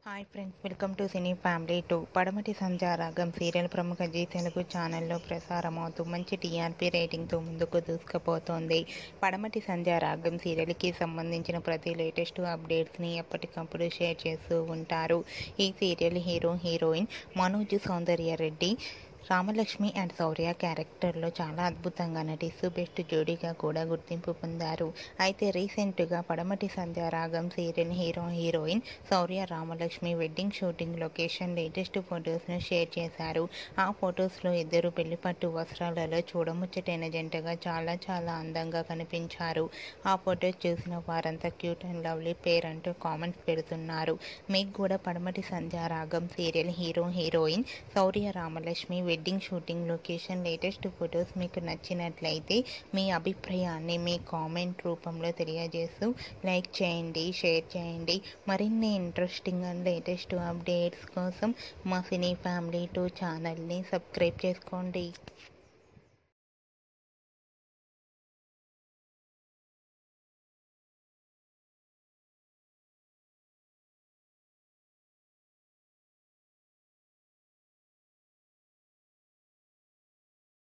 hi friends welcome to cine family two Padamati Sandhyaragam serial ప్రముఖ Zee Telugu ఛానల్లో ప్రసారమవుతూ మంచి టీఆర్పీ రేటింగ్తో ముందుకు దూసుకుపోతోంది పడమటి సంజారాగం సీరియల్కి సంబంధించిన ప్రతి లేటెస్ట్ అప్డేట్స్ని ఎప్పటికప్పుడు షేర్ చేస్తూ ఉంటారు ఈ serial hero heroine Manoj Soundarya Reddy Ramalakshmi and Shourya క్యారెక్టర్లో చాలా అద్భుతంగా నటిస్తూ బెస్ట్ జోడీగా కూడా గుర్తింపు పొందారు అయితే రీసెంట్గా Padamati Sandhyaragam serial hero heroine Shourya Ramalakshmi wedding shooting location latest ఫొటోస్ను షేర్ చేశారు ఆ ఫొటోస్లో ఇద్దరు పెళ్లిపట్టు వస్త్రాలలో చూడముచ్చటైన జంటగా చాలా చాలా అందంగా కనిపించారు ఆ ఫొటోస్ చూసిన వారంతా క్యూట్ అండ్ లవ్లీ పేర్ అంటూ కామెంట్స్ పెడుతున్నారు మీకు కూడా Padamati Sandhyaragam serial hero heroine Shourya Ramalakshmi wedding shooting location latest photos మీకు నచ్చినట్లయితే మీ అభిప్రాయాన్ని మీ కామెంట్ రూపంలో తెలియజేస్తూ లైక్ చేయండి షేర్ చేయండి మరిన్ని ఇంట్రెస్టింగ్ అండ్ లేటెస్ట్ అప్డేట్స్ కోసం మా సినీ ఫ్యామిలీ టూ ఛానల్ని సబ్స్క్రైబ్ చేసుకోండి